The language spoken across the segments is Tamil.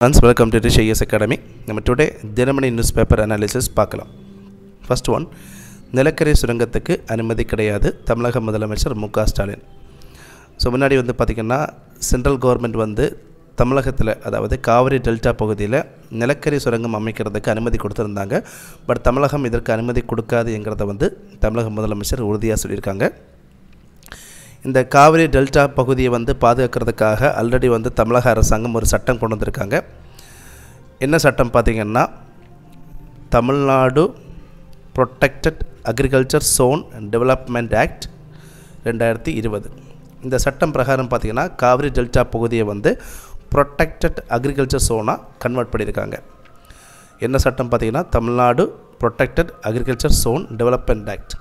ஃப்ரெண்ட்ஸ் வெல்கம் டு ரிஷைஎஸ் அகாடமி நம்ம today Dinamani news paper analysis பார்க்கலாம் ஃபர்ஸ்ட் ஒன் நிலக்கரி சுரங்கத்துக்கு அனுமதி கிடையாது தமிழக முதலமைச்சர் மு க ஸ்டாலின் ஸோ முன்னாடி வந்து பார்த்திங்கன்னா சென்ட்ரல் கவர்மெண்ட் வந்து தமிழகத்தில் அதாவது காவிரி டெல்டா பகுதியில் நிலக்கரி சுரங்கம் அமைக்கிறதுக்கு அனுமதி கொடுத்துருந்தாங்க பட் தமிழகம் இதற்கு அனுமதி கொடுக்காதுங்கிறத வந்து தமிழக முதலமைச்சர் உறுதியாக சொல்லியிருக்காங்க இந்த காவிரி டெல்டா பகுதியை வந்து பாதுகாக்கிறதுக்காக ஆல்ரெடி வந்து தமிழக அரசாங்கம் ஒரு சட்டம் கொண்டு வந்திருக்காங்க என்ன சட்டம் பார்த்திங்கன்னா Tamil Nadu protected agriculture zone development act ரெண்டாயிரத்தி இருபது இந்த சட்டம் பிரகாரம் பார்த்திங்கன்னா காவிரி டெல்டா பகுதியை வந்து ப்ரொடெக்டட் அக்ரிகல்ச்சர் சோனாக கன்வெர்ட் பண்ணியிருக்காங்க என்ன சட்டம் பார்த்திங்கன்னா Tamil Nadu protected agriculture zone development act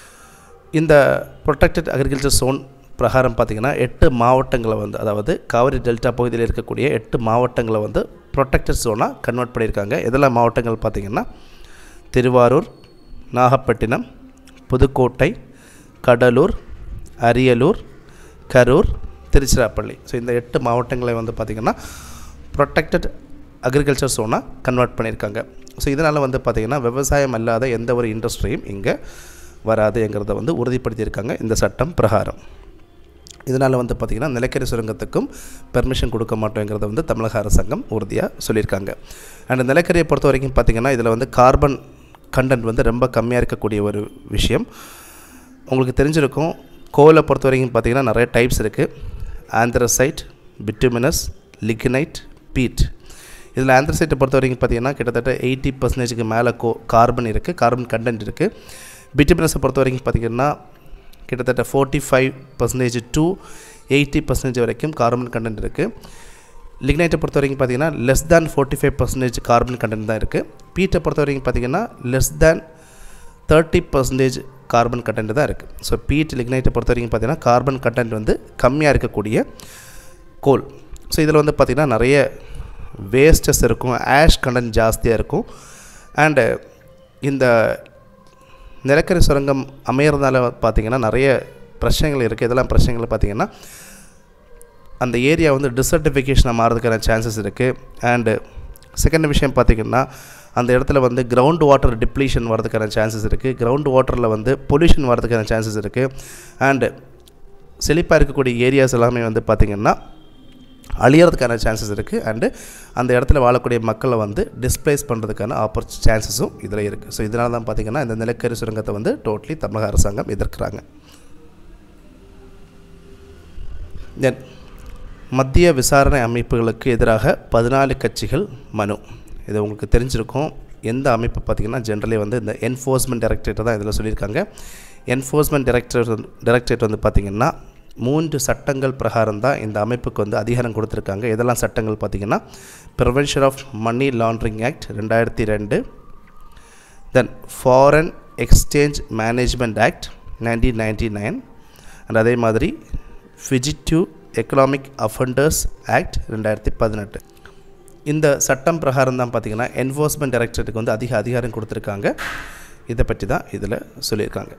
இந்த ப்ரொடெக்டட் அக்ரிகல்ச்சர் சோன் பிரகாரம் பார்த்திங்கன்னா எட்டு மாவட்டங்களை வந்து அதாவது காவிரி டெல்டா பகுதியில் இருக்கக்கூடிய எட்டு மாவட்டங்களை வந்து ப்ரொடெக்டட் சோனாக கன்வெர்ட் பண்ணியிருக்காங்க இதெல்லாம் மாவட்டங்கள் பார்த்திங்கன்னா திருவாரூர் நாகப்பட்டினம் புதுக்கோட்டை கடலூர் அரியலூர் கரூர் திருச்சிராப்பள்ளி ஸோ இந்த எட்டு மாவட்டங்களை வந்து பார்த்திங்கன்னா ப்ரொடெக்டட் அக்ரிகல்ச்சர் சோனாக கன்வெர்ட் பண்ணியிருக்காங்க ஸோ இதனால் வந்து பார்த்திங்கன்னா விவசாயம் அல்லாத எந்த ஒரு இண்டஸ்ட்ரியும் இங்கே வராதுங்கிறத வந்து உறுதிப்படுத்தியிருக்காங்க இந்த சட்டம் பிரகாரம் இதனால் வந்து பார்த்திங்கன்னா நிலக்கரி சுரங்கத்துக்கும் பெர்மிஷன் கொடுக்க மாட்டோங்கிறத வந்து தமிழக அரசாங்கம் உறுதியாக சொல்லியிருக்காங்க அண்ட் நிலக்கரியை பொறுத்த வரைக்கும் பார்த்திங்கன்னா இதில் வந்து கார்பன் கண்டென்ட் வந்து ரொம்ப கம்மியாக இருக்கக்கூடிய ஒரு விஷயம் உங்களுக்கு தெரிஞ்சிருக்கும் கோலை பொறுத்த வரைக்கும் பார்த்திங்கன்னா நிறைய டைப்ஸ் இருக்குது ஆந்திரசைட் பிட்டுமினஸ் லிக்னைட் பீட் இதில் ஆந்திரசைட்டை பொறுத்த வரைக்கும் பார்த்திங்கன்னா கிட்டத்தட்ட எயிட்டி பர்சன்டேஜுக்கு மேலே கோ கார்பன் இருக்குது கார்பன் கண்டென்ட் இருக்குது பிட்டுமினஸை பொறுத்த வரைக்கும் பார்த்திங்கன்னா கிட்டத்தட்ட forty five percentage to eighty percentage வரைக்கும் கார்பன் கண்டென்ட் இருக்குது லிக்னைட்டை பொறுத்த வரைக்கும் பார்த்திங்கன்னா less than forty five percentage carbon content தான் இருக்குது பீட்டை பொறுத்த வரைக்கும் பார்த்திங்கன்னா less than thirty percentage carbon content தான் இருக்குது ஸோ பீட் லிக்னைட்டை பொறுத்த வரைக்கும் பார்த்திங்கன்னா கார்பன் கண்டென்ட் வந்து கம்மியாக இருக்கக்கூடிய கோல் ஸோ இதில் வந்து பார்த்திங்கன்னா நிறைய வேஸ்டஸ் இருக்கும் ஆஷ் கண்டென்ட் ஜாஸ்தியாக இருக்கும் அண்டு இந்த நிலக்கரி சுரங்கம் அமையிறதுனால பார்த்திங்கன்னா நிறைய பிரச்சனைகள் இருக்குது இதெல்லாம் பிரச்சனைகள் பார்த்திங்கன்னா அந்த ஏரியா வந்து டிசர்டிஃபிகேஷனாக மாறதுக்கான சான்சஸ் இருக்குது அண்டு செகண்ட் விஷயம் பார்த்திங்கன்னா அந்த இடத்துல வந்து கிரவுண்ட் வாட்டர் டிப்ளீஷன் வரதுக்கான சான்சஸ் இருக்குது கிரவுண்ட் வாட்டரில் வந்து பொல்யூஷன் வரதுக்கான சான்சஸ் இருக்குது அண்டு செழிப்பாக இருக்கக்கூடிய ஏரியாஸ் எல்லாமே வந்து பார்த்திங்கன்னா அழியறதுக்கான சான்சஸ் இருக்குது அண்டு அந்த இடத்துல வாழக்கூடிய மக்களை வந்து டிஸ்பிளேஸ் பண்ணுறதுக்கான ஆப்பர்ச் சான்சஸும் இதில் இருக்குது ஸோ இதனால தான் பார்த்திங்கன்னா இந்த நிலக்கரி சுரங்கத்தை வந்து டோட்டலி தமிழக அரசாங்கம் எதிர்க்கிறாங்க தென் மத்திய விசாரணை அமைப்புகளுக்கு எதிராக பதினாலு கட்சிகள் மனு இது உங்களுக்கு தெரிஞ்சிருக்கும் எந்த அமைப்பு பார்த்திங்கன்னா ஜென்ரலி வந்து இந்த என்ஃபோர்ஸ்மெண்ட் டைரக்டரேட் தான் இதில் சொல்லியிருக்காங்க என்ஃபோர்ஸ்மெண்ட் டைரக்டர் டைரக்டரேட் வந்து பார்த்திங்கன்னா மூன்று சட்டங்கள் பிரகாரம் தான் இந்த அமைப்புக்கு வந்து அதிகாரம் கொடுத்துருக்காங்க இதெல்லாம் சட்டங்கள் பார்த்திங்கன்னா prevention of money laundering act ரெண்டாயிரத்தி ரெண்டு then foreign exchange management act nineteen ninety nine and அதே மாதிரி ஃபிஜிட்டிவ் எக்கனாமிக் அஃபண்டர்ஸ் ஆக்ட் ரெண்டாயிரத்தி பதினெட்டு இந்த சட்டம் பிரகாரம் தான் பார்த்திங்கன்னா என்ஃபோர்ஸ்மெண்ட் டைரக்டரேட்டுக்கு வந்து அதிக அதிகாரம் கொடுத்துருக்காங்க இதை பற்றி தான் இதில் சொல்லியிருக்காங்க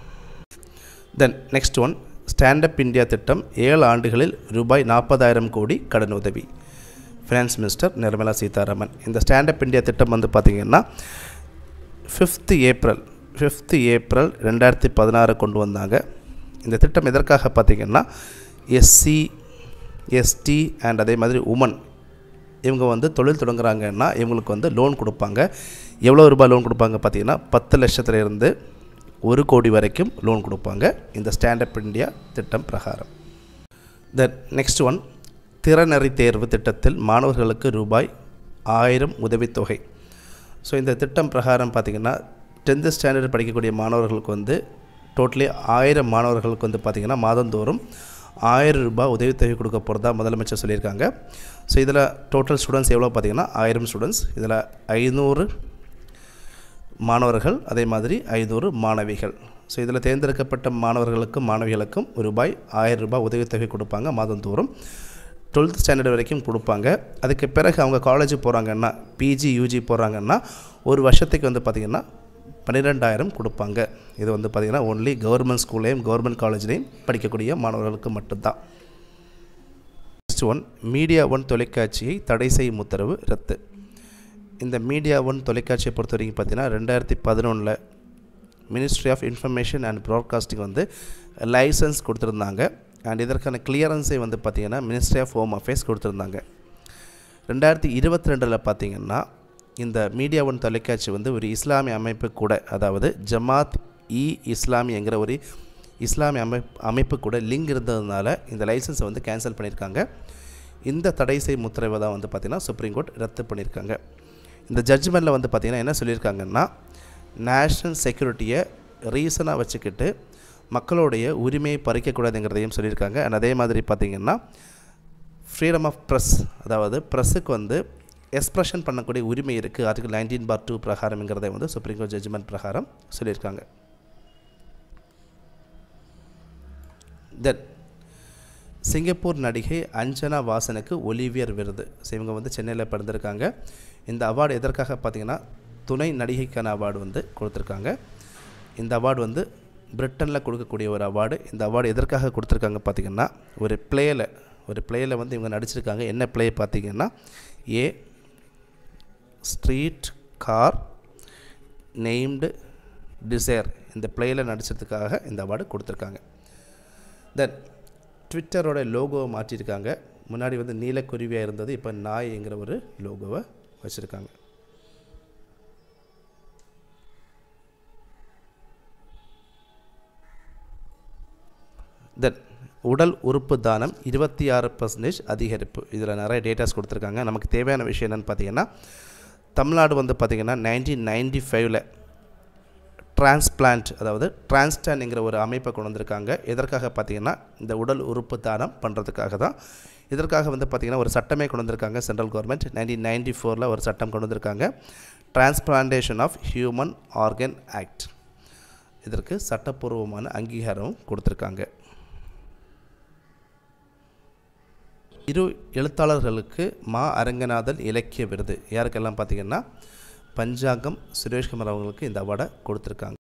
then next one stand up India திட்டம் ஏழு ஆண்டுகளில் ரூபாய் நாற்பதாயிரம் கோடி கடன் உதவி ஃபினான்ஸ் மினிஸ்டர் நிர்மலா சீதாராமன் இந்த ஸ்டாண்டப் இந்தியா திட்டம் வந்து பார்த்திங்கன்னா ஃபிஃப்த்து ஏப்ரல் ஃபிஃப்த்து ஏப்ரல் ரெண்டாயிரத்தி பதினாறு கொண்டு வந்தாங்க இந்த திட்டம் எதற்காக பார்த்திங்கன்னா எஸ்சி எஸ்டி அண்ட் அதே மாதிரி உமன் இவங்க வந்து தொழில் தொடங்குறாங்கன்னா இவங்களுக்கு வந்து லோன் கொடுப்பாங்க எவ்வளோ ரூபாய் லோன் கொடுப்பாங்க பார்த்திங்கன்னா பத்து லட்சத்துலேருந்து ஒரு கோடி வரைக்கும் லோன் கொடுப்பாங்க இந்த ஸ்டாண்டப் இந்தியா திட்டம் பிரகாரம் தென் நெக்ஸ்ட் ஒன் திறனறி தேர்வு திட்டத்தில் மாணவர்களுக்கு ரூபாய் ஆயிரம் உதவித்தொகை ஸோ இந்த திட்டம் பிரகாரம் பார்த்திங்கன்னா டென்த்து ஸ்டாண்டர்ட் படிக்கக்கூடிய மாணவர்களுக்கு வந்து டோட்டலி ஆயிரம் மாணவர்களுக்கு வந்து பார்த்திங்கன்னா மாதந்தோறும் ஆயிரம் ரூபாய் உதவித்தொகை கொடுக்க போகிறதா முதலமைச்சர் சொல்லியிருக்காங்க ஸோ இதில் டோட்டல் ஸ்டூடெண்ட்ஸ் எவ்வளோ பார்த்திங்கன்னா ஆயிரம் ஸ்டூடெண்ட்ஸ் இதில் ஐநூறு மாணவர்கள் அதே மாதிரி ஐநூறு மாணவிகள் ஸோ இதில் தேர்ந்தெடுக்கப்பட்ட மாணவர்களுக்கும் மாணவிகளுக்கும் ரூபாய் ஆயிரம் ரூபாய் உதவித்தொகை கொடுப்பாங்க மாதந்தோறும் டுவெல்த் ஸ்டாண்டர்ட் வரைக்கும் கொடுப்பாங்க அதுக்கு பிறகு அவங்க காலேஜ் போகிறாங்கன்னா பிஜி யூஜி போகிறாங்கன்னா ஒரு வருஷத்துக்கு வந்து பார்த்திங்கன்னா பன்னிரெண்டாயிரம் கொடுப்பாங்க இது வந்து பார்த்திங்கன்னா ஒன்லி கவர்மெண்ட் ஸ்கூல்லையும் கவர்மெண்ட் காலேஜ்லேயும் படிக்கக்கூடிய மாணவர்களுக்கு மட்டும்தான் நெக்ஸ்ட் ஒன் மீடியா ஒன் தொலைக்காட்சியை தடை செய்யும் உத்தரவு ரத்து இந்த மீடியா ஒன் தொலைக்காட்சியை பொறுத்த வரைக்கும் பார்த்தீங்கன்னா ரெண்டாயிரத்தி பதினொன்றில் ministry of information and broadcasting வந்து லைசன்ஸ் கொடுத்துருந்தாங்க அண்ட் இதற்கான கிளியரன்ஸை வந்து பார்த்திங்கன்னா மினிஸ்ட்ரி ஆஃப் ஹோம் அஃபேர்ஸ் கொடுத்துருந்தாங்க ரெண்டாயிரத்தி இருபத்தி ரெண்டில் பார்த்திங்கன்னா இந்த மீடியா ஒன் தொலைக்காட்சி வந்து ஒரு இஸ்லாமிய அமைப்பு கூட அதாவது ஜமாத் இ இஸ்லாமியங்கிற ஒரு இஸ்லாமிய அமைப்பு அமைப்பு கூட லிங்க் இருந்ததுனால இந்த லைசன்ஸை வந்து கேன்சல் பண்ணியிருக்காங்க இந்த தடை செய்யும் உத்தரவை தான் வந்து பார்த்திங்கன்னா சுப்ரீம் கோர்ட் ரத்து பண்ணியிருக்காங்க இந்த ஜட்ஜ்மெண்ட்டில் வந்து பார்த்திங்கன்னா என்ன சொல்லியிருக்காங்கன்னா நேஷ்னல் செக்யூரிட்டியை ரீசனாக வச்சுக்கிட்டு மக்களுடைய உரிமையை பறிக்கக்கூடாதுங்கிறதையும் சொல்லியிருக்காங்க அண்ட் அதே மாதிரி பார்த்திங்கன்னா ஃப்ரீடம் ஆஃப் ப்ரெஸ் அதாவது ப்ரெஸ்ஸுக்கு வந்து எக்ஸ்ப்ரெஷன் பண்ணக்கூடிய உரிமை இருக்குது ஆர்டிகல் நைன்டீன் பார் டூ பிரகாரம்ங்கிறதை வந்து சுப்ரீம் கோர்ட் ஜட்ஜ்மெண்ட் பிரகாரம் சொல்லியிருக்காங்க தென் சிங்கப்பூர் நடிகை அஞ்சனா வாசனுக்கு ஒலிவியர் விருது ஸோ இவங்க வந்து சென்னையில் பிறந்திருக்காங்க இந்த அவார்டு எதற்காக பார்த்தீங்கன்னா துணை நடிகைக்கான அவார்டு வந்து கொடுத்துருக்காங்க இந்த அவார்டு வந்து பிரிட்டனில் கொடுக்கக்கூடிய ஒரு அவார்டு இந்த அவார்டு எதற்காக கொடுத்துருக்காங்க பார்த்திங்கன்னா ஒரு பிளேயில் ஒரு பிளேயில் வந்து இவங்க நடிச்சிருக்காங்க என்ன பிளே பார்த்திங்கன்னா a street car named desire இந்த பிளேயில் நடிச்சதுக்காக இந்த அவார்டு கொடுத்துருக்காங்க தென் ட்விட்டரோட லோகோவை மாற்றிருக்காங்க முன்னாடி வந்து நீலக்குருவியாக இருந்தது இப்போ நாய்ங்கிற ஒரு லோகோவை வச்சுருக்காங்க தென் உடல் உறுப்பு தானம் இருபத்தி ஆறு பர்சன்டேஜ் அதிகரிப்பு இதில் நிறைய டேட்டாஸ் கொடுத்துருக்காங்க நமக்கு தேவையான விஷயம் என்னென்னு பார்த்தீங்கன்னா தமிழ்நாடு வந்து பார்த்திங்கன்னா நைன்டீன் நைன்டி ஃபைவ்ல டிரான்ஸ்பிளான்ட் அதாவது டிரான்ஸ்டான்ங்கிற ஒரு அமைப்பை கொண்டு வந்திருக்காங்க எதற்காக பார்த்திங்கன்னா இந்த உடல் உறுப்பு தானம் பண்ணுறதுக்காக தான் இதற்காக வந்து பார்த்திங்கன்னா ஒரு சட்டமே கொண்டு வந்திருக்காங்க சென்ட்ரல் கவர்மெண்ட் நைன்டீன் நைன்டி ஃபோரில் ஒரு சட்டம் கொண்டு வந்திருக்காங்க transplantation of human organ act இதற்கு சட்டப்பூர்வமான அங்கீகாரமும் கொடுத்துருக்காங்க இரு எழுத்தாளர்களுக்கு மா அரங்கநாதன் இலக்கிய விருது யாருக்கெல்லாம் பார்த்திங்கன்னா பஞ்சாங்கம் சுரேஷ்குமார் அவங்களுக்கு இந்த அவார்டை கொடுத்துருக்காங்க